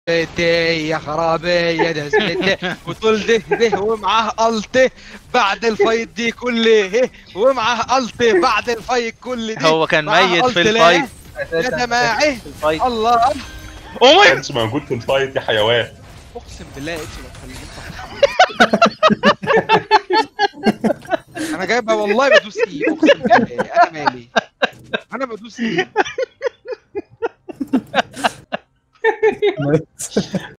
بيتي يا خرابي يا دزمتي وطول ده ده ومعاه الته بعد الفايت دي كله ومعاه الته بعد الفايت كل دي هو كان معاه ميت في ألت الفايت يا جماعه في الفايت الله او ماي كانش موجود في الفايت يا حيوان اقسم بالله اتش ما تخليني انا جايبها والله بدوس ايه اقسم بالله انا مالي انا بدوس ايه